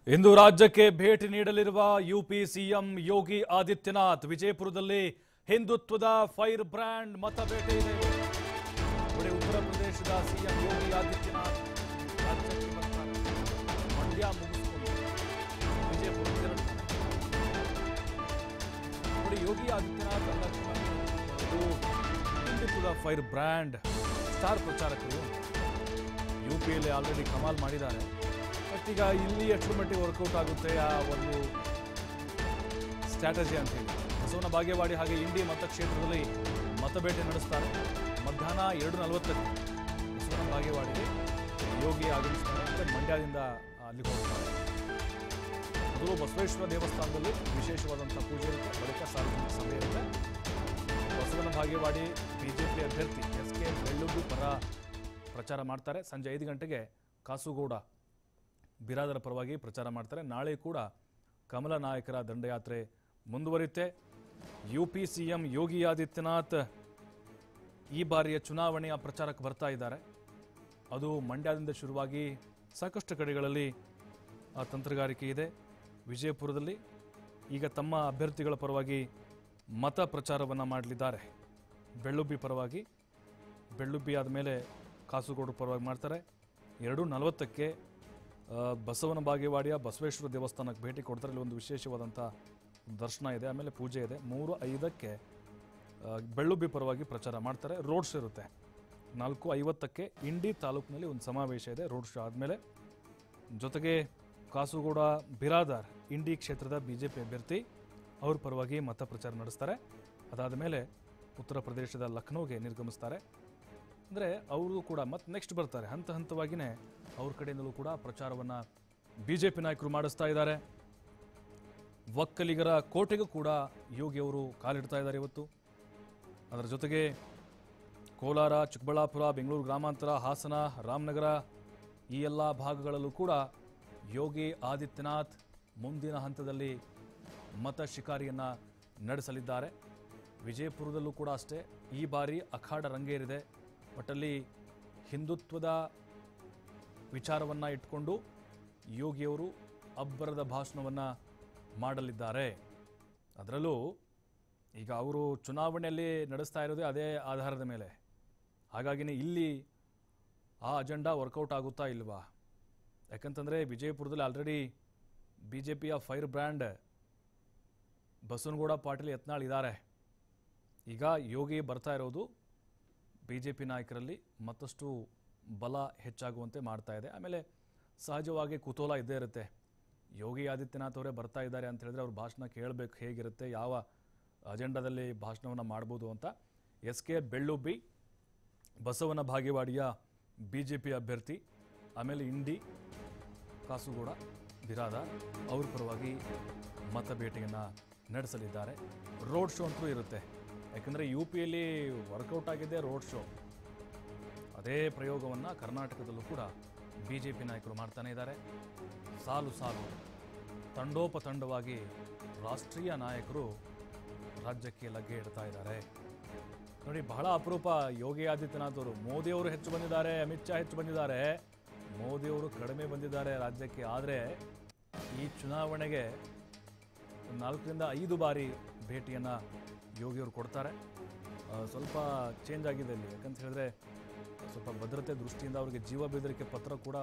ಇಂದು ರಾಜ್ಯಕ್ಕೆ ಭೇಟಿ ನೀಡಲಿರುವ ಯುಪಿ ಸಿಎಂ ಯೋಗಿ ಆದಿತ್ಯನಾಥ್ ವಿಜಯಪುರದಲ್ಲಿ ಹಿಂದುತ್ವದ ಫೈರ್ ಬ್ರ್ಯಾಂಡ್ ಮತ ಬೇಟೆ ಇದೆ ನೋಡಿ ಉತ್ತರ ಪ್ರದೇಶದ ಸಿಎಂ ಯೋಗಿ ಆದಿತ್ಯನಾಥ್ ರಾಜ್ಯಕ್ಕೆ ಬರ್ತಾರೆ ಮಂಡ್ಯ ಮುಗಿಸಿಕೊಂಡು ವಿಜಯಪುರ ತೆರಳುತ್ತಾರೆ ನೋಡಿ ಯೋಗಿ ಆದಿತ್ಯನಾಥ್ ಅಲ್ಲ ಇದು ಹಿಂದುತ್ವದ ಫೈರ್ ಬ್ರ್ಯಾಂಡ್ ಸ್ಟಾರ್ ಪ್ರಚಾರಕರು ಯುಪಿಯಲ್ಲಿ ಆಲ್ರೆಡಿ ಕಮಾಲ್ ಮಾಡಿದ್ದಾರೆ ಬಟ್ ಈಗ ಇಲ್ಲಿ ಎಷ್ಟು ಮಟ್ಟಿಗೆ ವರ್ಕೌಟ್ ಆಗುತ್ತೆ ಆ ಒಂದು ಸ್ಟ್ರಾಟಜಿ ಅಂತ ಹೇಳಿ ಬಸವನ ಬಾಗೇವಾಡಿ ಹಾಗೆ ಇಂಡಿ ಮತಕ್ಷೇತ್ರದಲ್ಲಿ ಮತಬೇಟೆ ನಡೆಸ್ತಾರೆ ಮಧ್ಯಾಹ್ನ ಎರಡು ನಲವತ್ತಕ್ಕೆ ಬಸವನ ಬಾಗೇವಾಡಿಗೆ ಯೋಗಿ ಆಗಮಿಸ್ತಾರೆ ಮತ್ತೆ ಮಂಡ್ಯದಿಂದ ಅಲ್ಲಿಗೆ ಹೋಗ್ತಾರೆ ಮೊದಲು ಬಸವೇಶ್ವರ ದೇವಸ್ಥಾನದಲ್ಲಿ ವಿಶೇಷವಾದಂಥ ಪೂಜೆ ಇರುತ್ತೆ ಬಳಿಕ ಸಾರ್ವಜನಿಕ ಸಭೆ ಇರುತ್ತೆ ಬಸವನ ಬಾಗೇವಾಡಿ ಬಿಜೆಪಿ ಅಭ್ಯರ್ಥಿ ಎಸ್ ಕೆ ಬೆಳ್ಳುಗ್ಗು ಪರ ಪ್ರಚಾರ ಮಾಡ್ತಾರೆ ಸಂಜೆ ಐದು ಗಂಟೆಗೆ ಕಾಸುಗೌಡ ಬಿರಾದರ ಪರವಾಗಿ ಪ್ರಚಾರ ಮಾಡ್ತಾರೆ ನಾಳೆ ಕೂಡ ಕಮಲ ನಾಯಕರ ದಂಡಯಾತ್ರೆ ಮುಂದುವರಿಯುತ್ತೆ U P C M Yogi Adityanath ಈ ಬಾರಿಯ ಚುನಾವಣೆಯ ಪ್ರಚಾರಕ್ಕೆ ಬರ್ತಾ ಇದ್ದಾರೆ ಅದು ಮಂಡ್ಯದಿಂದ ಶುರುವಾಗಿ ಸಾಕಷ್ಟು ಕಡೆಗಳಲ್ಲಿ ಆ ತಂತ್ರಗಾರಿಕೆ ಇದೆ ವಿಜಯಪುರದಲ್ಲಿ ಈಗ ತಮ್ಮ ಅಭ್ಯರ್ಥಿಗಳ ಪರವಾಗಿ ಮತ ಪ್ರಚಾರವನ್ನು ಮಾಡಲಿದ್ದಾರೆ ಬೆಳ್ಳುಬ್ಬಿ ಪರವಾಗಿ ಬೆಳ್ಳುಬ್ಬಿ ಆದಮೇಲೆ ಕಾಸುಗೋಡು ಪರವಾಗಿ ಮಾಡ್ತಾರೆ ಎರಡು ನಲವತ್ತಕ್ಕೆ ಆ, ಬಸವನ ಬಾಗೇವಾಡಿಯ ಬಸವೇಶ್ವರ ದೇವಸ್ಥಾನಕ್ಕೆ ಭೇಟಿ ಕೊಡ್ತಾರೆ ಇಲ್ಲಿ ಒಂದು ವಿಶೇಷವಾದಂಥ ದರ್ಶನ ಇದೆ ಆಮೇಲೆ ಪೂಜೆ ಇದೆ ಮೂರು ಐದಕ್ಕೆ ಆ, ಬೆಳ್ಳುಬ್ಬಿ ಪರವಾಗಿ ಪ್ರಚಾರ ಮಾಡ್ತಾರೆ ರೋಡ್ ಶೋ ಇರುತ್ತೆ ನಾಲ್ಕು ಐವತ್ತಕ್ಕೆ ಇಂಡಿ ತಾಲೂಕಿನಲ್ಲಿ ಒಂದು ಸಮಾವೇಶ ಇದೆ ರೋಡ್ ಶೋ ಆದಮೇಲೆ ಜೊತೆಗೆ ಕಾಸುಗೌಡ ಬಿರಾದಾರ್ ಇಂಡಿ ಕ್ಷೇತ್ರದ ಬಿ ಜೆ ಪಿ ಅಭ್ಯರ್ಥಿ ಅವ್ರ ಪರವಾಗಿ ಮತ ಪ್ರಚಾರ ನಡೆಸ್ತಾರೆ ಅದಾದ ಮೇಲೆ ಉತ್ತರ ಪ್ರದೇಶದ ಲಕ್ನೋಗೆ ನಿರ್ಗಮಿಸ್ತಾರೆ ಅಂದರೆ ಅವರು ಕೂಡ ಮತ್ತೆ ನೆಕ್ಸ್ಟ್ ಬರ್ತಾರೆ ಹಂತ ಹಂತವಾಗಿಯೇ ಅವ್ರ ಕಡೆಯಿಂದಲೂ ಕೂಡ ಪ್ರಚಾರವನ್ನು ಬಿ ಜೆ ಪಿ ನಾಯಕರು ಮಾಡಿಸ್ತಾ ಇದ್ದಾರೆ ಒಕ್ಕಲಿಗರ ಕೋಟೆಗೂ ಕೂಡ ಯೋಗಿ ಅವರು ಕಾಲಿಡ್ತಾ ಇದ್ದಾರೆ ಇವತ್ತು ಅದರ ಜೊತೆಗೆ ಕೋಲಾರ ಚಿಕ್ಕಬಳ್ಳಾಪುರ ಬೆಂಗಳೂರು ಗ್ರಾಮಾಂತರ ಹಾಸನ ರಾಮನಗರ ಈ ಎಲ್ಲ ಭಾಗಗಳಲ್ಲೂ ಕೂಡ ಯೋಗಿ ಆದಿತ್ಯನಾಥ್ ಮುಂದಿನ ಹಂತದಲ್ಲಿ ಮತ ಶಿಕಾರಿಯನ್ನು ನಡೆಸಲಿದ್ದಾರೆ ವಿಜಯಪುರದಲ್ಲೂ ಕೂಡ ಅಷ್ಟೇ ಈ ಬಾರಿ ಅಖಾಡ ರಂಗೇರಿದೆ ಒಟ್ಟಲ್ಲಿ ಹಿಂದುತ್ವದ ವಿಚಾರವನ್ನು ಇಟ್ಕೊಂಡು ಯೋಗಿಯವರು ಅಬ್ಬರದ ಭಾಷಣವನ್ನು ಮಾಡಲಿದ್ದಾರೆ ಅದರಲ್ಲೂ ಈಗ ಅವರು ಚುನಾವಣೆಯಲ್ಲಿ ನಡೆಸ್ತಾ ಇರೋದೇ ಅದೇ ಆಧಾರದ ಮೇಲೆ ಹಾಗಾಗಿನೇ ಇಲ್ಲಿ ಆ ಅಜೆಂಡಾ ವರ್ಕೌಟ್ ಆಗುತ್ತಾ ಇಲ್ವಾ ಯಾಕಂತಂದರೆ ವಿಜಯಪುರದಲ್ಲಿ ಆಲ್ರೆಡಿ ಬಿ ಜೆ ಪಿಯ ಫೈರ್ ಬ್ರ್ಯಾಂಡ್ ಬಸವನಗೌಡ ಪಾಟೀಲ್ ಯತ್ನಾಳ್ ಇದ್ದಾರೆ ಈಗ ಯೋಗಿ ಬರ್ತಾ ಇರೋದು ಬಿ ಜೆ ಪಿ ನಾಯಕರಲ್ಲಿ ಮತ್ತಷ್ಟು ಬಲ ಹೆಚ್ಚಾಗುವಂತೆ ಮಾಡ್ತಾ ಇದೆ ಆಮೇಲೆ ಸಹಜವಾಗಿ ಕುತೂಹಲ ಇದ್ದೇ ಇರುತ್ತೆ ಯೋಗಿ ಆದಿತ್ಯನಾಥ್ ಅವರೇ ಬರ್ತಾ ಇದ್ದಾರೆ ಅಂತ ಹೇಳಿದ್ರೆ ಅವ್ರ ಭಾಷಣ ಕೇಳಬೇಕು ಹೇಗಿರುತ್ತೆ ಯಾವ ಅಜೆಂಡಾದಲ್ಲಿ ಭಾಷಣವನ್ನು ಮಾಡ್ಬೋದು ಅಂತ ಎಸ್ ಕೆ ಬೆಳ್ಳುಬ್ಬಿ ಬಸವನ ಭಾಗೇವಾಡಿಯ ಬಿ ಜೆ ಪಿ ಅಭ್ಯರ್ಥಿ ಆಮೇಲೆ ಇಂಡಿ ಕಾಸುಗೌಡ ಬಿರಾದ ಅವ್ರ ಪರವಾಗಿ ಮತ ಭೇಟಿಯನ್ನು ನಡೆಸಲಿದ್ದಾರೆ ರೋಡ್ ಶೋ ಅಂತೂ ಇರುತ್ತೆ ಯಾಕಂದರೆ ಯು ಪಿಯಲ್ಲಿ ವರ್ಕೌಟ್ ಆಗಿದೆ ರೋಡ್ ಶೋ ಅದೇ ಪ್ರಯೋಗವನ್ನು ಕರ್ನಾಟಕದಲ್ಲೂ ಕೂಡ ಬಿ ಜೆ ಪಿ ನಾಯಕರು ಮಾಡ್ತಾನೆ ಇದ್ದಾರೆ ಸಾಲು ಸಾಲು ತಂಡೋಪತಂಡವಾಗಿ ರಾಷ್ಟ್ರೀಯ ನಾಯಕರು ರಾಜ್ಯಕ್ಕೆ ಲಗ್ಗೆ ಇಡ್ತಾ ಇದ್ದಾರೆ ನೋಡಿ ಬಹಳ ಅಪರೂಪ ಯೋಗಿ ಆದಿತ್ಯನಾಥ್ ಅವರು ಮೋದಿಯವರು ಹೆಚ್ಚು ಬಂದಿದ್ದಾರೆ ಅಮಿತ್ ಶಾ ಹೆಚ್ಚು ಬಂದಿದ್ದಾರೆ ಮೋದಿಯವರು ಕಡಿಮೆ ಬಂದಿದ್ದಾರೆ ರಾಜ್ಯಕ್ಕೆ ಆದರೆ ಈ ಚುನಾವಣೆಗೆ ಒಂದು ನಾಲ್ಕರಿಂದ ಐದು ಬಾರಿ ಭೇಟಿಯನ್ನು ಯೋಗಿಯವರು ಕೊಡ್ತಾರೆ ಆ, ಸ್ವಲ್ಪ ಚೇಂಜ್ ಆಗಿದೆ ಇಲ್ಲಿ ಯಾಕಂತ ಹೇಳಿದ್ರೆ ಸ್ವಲ್ಪ ಭದ್ರತೆ ದೃಷ್ಟಿಯಿಂದ ಅವರಿಗೆ ಜೀವ ಬೆದರಿಕೆ ಪತ್ರ ಕೂಡ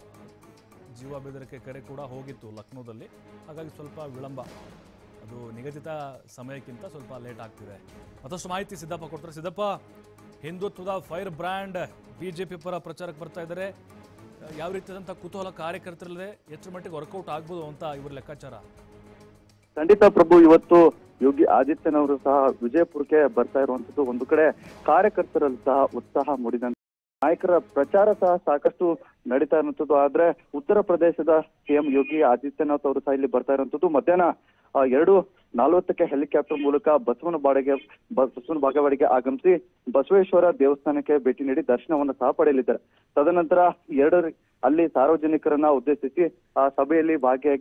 ಜೀವ ಬೆದರಿಕೆ ಕರೆ ಕೂಡ ಹೋಗಿತ್ತು ಲಕ್ನೋದಲ್ಲಿ ಹಾಗಾಗಿ ಸ್ವಲ್ಪ ವಿಳಂಬ ಅದು ನಿಗದಿತ ಸಮಯಕ್ಕಿಂತ ಸ್ವಲ್ಪ ಲೇಟ್ ಆಗ್ತಿದೆ ಮತ್ತಷ್ಟು ಮಾಹಿತಿ ಸಿದ್ದಪ್ಪ ಕೊಡ್ತಾರೆ ಸಿದ್ದಪ್ಪ ಹಿಂದುತ್ವದ fire brand B J P ಪರ ಪ್ರಚಾರಕ್ಕೆ ಬರ್ತಾ ಇದ್ದಾರೆ ಯಾವ ರೀತಿಯಾದಂಥ ಕುತೂಹಲ ಕಾರ್ಯಕರ್ತರಲ್ಲದೆ ಎಷ್ಟು ಮಟ್ಟಿಗೆ ವರ್ಕೌಟ್ ಆಗ್ಬೋದು ಅಂತ ಇವ್ರ ಲೆಕ್ಕಾಚಾರ ಖಂಡಿತ ಪ್ರಭು ಇವತ್ತು ಯೋಗಿ ಆದಿತ್ಯನವರು ಸಹ ವಿಜಯಪುರಕ್ಕೆ ಬರ್ತಾ ಇರುವಂತದ್ದು ಒಂದು ಕಡೆ ಕಾರ್ಯಕರ್ತರಲ್ಲಿ ಸಹ ಉತ್ಸಾಹ ಮೂಡಿದಂತೆ ನಾಯಕರ ಪ್ರಚಾರ ಸಹ ಸಾಕಷ್ಟು ನಡೀತಾ ಇರುವಂತದ್ದು ಆದ್ರೆ ಉತ್ತರ ಪ್ರದೇಶದ ಸಿಎಂ ಯೋಗಿ ಆದಿತ್ಯನಾಥ್ ಅವರು ಸಹ ಇಲ್ಲಿ ಬರ್ತಾ ಇರುವಂತದ್ದು ಮಧ್ಯಾಹ್ನ ಆ, ಎರಡು ನಲವತ್ತಕ್ಕೆ ಹೆಲಿಕಾಪ್ಟರ್ ಮೂಲಕ ಬಸವನ ಬಾಡಿಗೆ ಬಸವನ ಬಾಗೇವಾಡಿಗೆ ಆಗಮಿಸಿ ಬಸವೇಶ್ವರ ದೇವಸ್ಥಾನಕ್ಕೆ ಭೇಟಿ ನೀಡಿ ದರ್ಶನವನ್ನು ಸಹ ಪಡೆಯಲಿದ್ದಾರೆ ತದನಂತರ ಎರಡು ಅಲ್ಲಿ ಸಾರ್ವಜನಿಕರನ್ನ ಉದ್ದೇಶಿಸಿ ಆ ಸಭೆಯಲ್ಲಿ ಭಾಗಿಯಾಗಿ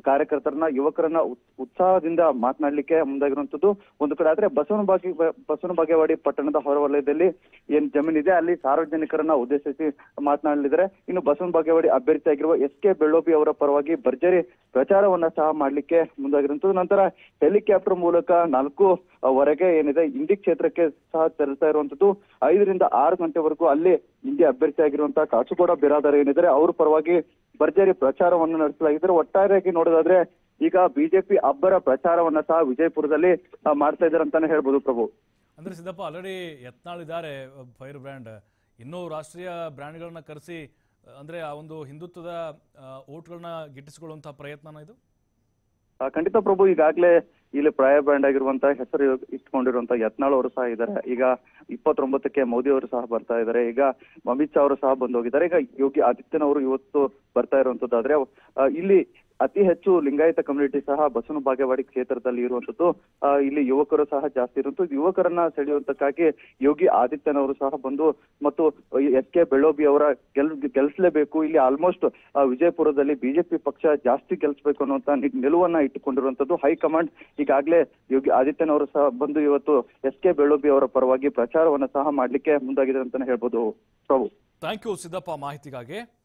ಕಾರ್ಯಕರ್ತರನ್ನ ಯುವಕರನ್ನ ಉತ್- ಉತ್ಸಾಹದಿಂದ ಮಾತನಾಡ್ಲಿಕ್ಕೆ ಮುಂದಾಗಿರುವಂತದ್ದು ಒಂದು ಕಡೆ ಆದ್ರೆ ಬಸವನ ಬಾಗಿ ಬಸವನ ಬಾಗೇವಾಡಿ ಪಟ್ಟಣದ ಹೊರವಲಯದಲ್ಲಿ ಏನ್ ಜಮೀನಿದೆ ಅಲ್ಲಿ ಸಾರ್ವಜನಿಕರನ್ನ ಉದ್ದೇಶಿಸಿ ಮಾತನಾಡಲಿದ್ದಾರೆ ಇನ್ನು ಬಸವನ ಬಾಗೇವಾಡಿ ಅಭ್ಯರ್ಥಿಯಾಗಿರುವ ಎಸ್ ಕೆ ಬೆಳ್ಳೋಬಿ ಅವರ ಪರವಾಗಿ ಭರ್ಜರಿ ಪ್ರಚಾರವನ್ನ ಸಹ ಮಾಡ್ಲಿಕ್ಕೆ ಮುಂದಾಗಿರುವಂತದ್ದು ನಂತರ ಹೆಲಿಕಾಪ್ಟರ್ ಮೂಲಕ ನಾಲ್ಕು ಆ, ವರೆಗೆ ಏನಿದೆ ಇಂಡಿ ಕ್ಷೇತ್ರಕ್ಕೆ ಸಹ ತೆರಳ್ತಾ ಇರುವಂತದ್ದು ಐದರಿಂದ ಆರು ಗಂಟೆವರೆಗೂ ಅಲ್ಲಿ ಇಂಡಿ ಅಭ್ಯರ್ಥಿಯಾಗಿರುವಂತಹ ಕಾಚುಗೌಡ ಬಿರಾದರ್ ಏನಿದ್ದಾರೆ ಅವ್ರ ಪರವಾಗಿ ಭರ್ಜರಿ ಪ್ರಚಾರವನ್ನು ನಡೆಸಲಾಗಿದೆ ಒಟ್ಟಾರೆಯಾಗಿ ನೋಡೋದಾದ್ರೆ ಈಗ ಬಿಜೆಪಿ ಅಬ್ಬರ ಪ್ರಚಾರವನ್ನ ಸಹ ವಿಜಯಪುರದಲ್ಲಿ ಆ, ಮಾಡ್ತಾ ಇದ್ದಾರೆ ಅಂತಾನೆ ಹೇಳ್ಬೋದು ಪ್ರಭು ಅಂದ್ರೆ ಸಿದ್ದಪ್ಪ ಆಲ್ರೆಡಿ ಯತ್ನಾಳ್ ಇದ್ದಾರೆ ಫೈರ್ ಬ್ರ್ಯಾಂಡ್ ಇನ್ನೂ ರಾಷ್ಟ್ರೀಯ ಬ್ರ್ಯಾಂಡ್ಗಳನ್ನ ಕರೆಸಿ ಅಂದ್ರೆ ಆ ಒಂದು ಹಿಂದುತ್ವದ ಓಟ್ಗಳನ್ನ ಗಿಟ್ಟಿಸಿಕೊಳ್ಳುವಂತಹ ಪ್ರಯತ್ನನ ಇದು ಆ, ಖಂಡಿತ ಪ್ರಭು ಈಗಾಗಲೇ ಇಲ್ಲಿ ಪ್ರಾಯ ಬ್ಯಾಂಡ್ ಆಗಿರುವಂತಹ ಹೆಸರು ಇಟ್ಕೊಂಡಿರುವಂತಹ ಯತ್ನಾಳ್ ಅವರು ಸಹ ಇದ್ದಾರೆ ಈಗ ಇಪ್ಪತ್ತೊಂಬತ್ತಕ್ಕೆ ಮೋದಿ ಅವರು ಸಹ ಬರ್ತಾ ಇದ್ದಾರೆ ಈಗ ಅಮಿತ್ ಶಾ ಅವರು ಸಹ ಬಂದು ಹೋಗಿದ್ದಾರೆ ಈಗ ಯೋಗಿ ಆದಿತ್ಯನವರು ಇವತ್ತು ಬರ್ತಾ ಇರುವಂತದ್ದಾದ್ರೆ ಆ, ಇಲ್ಲಿ ಅತಿ ಹೆಚ್ಚು ಲಿಂಗಾಯತ ಕಮ್ಯುನಿಟಿ ಸಹ ಬಸವನ ಬಾಗೇವಾಡಿ ಕ್ಷೇತ್ರದಲ್ಲಿ ಇರುವಂತದ್ದು ಆ, ಇಲ್ಲಿ ಯುವಕರು ಸಹ ಜಾಸ್ತಿ ಇರುವಂತದ್ದು ಯುವಕರನ್ನ ಸೆಳೆಯುವಂತಕ್ಕಾಗಿ ಯೋಗಿ ಆದಿತ್ಯನವರು ಸಹ ಬಂದು ಮತ್ತು ಎಸ್ ಕೆ ಬೆಳ್ಳೋಬಿ ಅವರ ಗೆಲ್ ಗೆಲ್ಸ್ಲೇಬೇಕು ಇಲ್ಲಿ ಆಲ್ಮೋಸ್ಟ್ ವಿಜಯಪುರದಲ್ಲಿ ಬಿಜೆಪಿ ಪಕ್ಷ ಜಾಸ್ತಿ ಗೆಲ್ಸ್ಬೇಕು ಅನ್ನುವಂತ ನಿ- ನಿಲುವನ್ನ ಇಟ್ಟುಕೊಂಡಿರುವಂತದ್ದು ಹೈಕಮಾಂಡ್ ಈಗಾಗಲೇ ಯೋಗಿ ಆದಿತ್ಯನವರು ಸಹ ಬಂದು ಇವತ್ತು ಎಸ್ ಕೆ ಬೆಳ್ಳೋಬಿ ಅವರ ಪರವಾಗಿ ಪ್ರಚಾರವನ್ನ ಸಹ ಮಾಡ್ಲಿಕ್ಕೆ ಮುಂದಾಗಿದೆ ಅಂತಾನೆ ಹೇಳ್ಬೋದು ಪ್ರಭು ಥ್ಯಾಂಕ್ ಯು ಸಿದ್ದಪ್ಪ ಮಾಹಿತಿಗಾಗಿ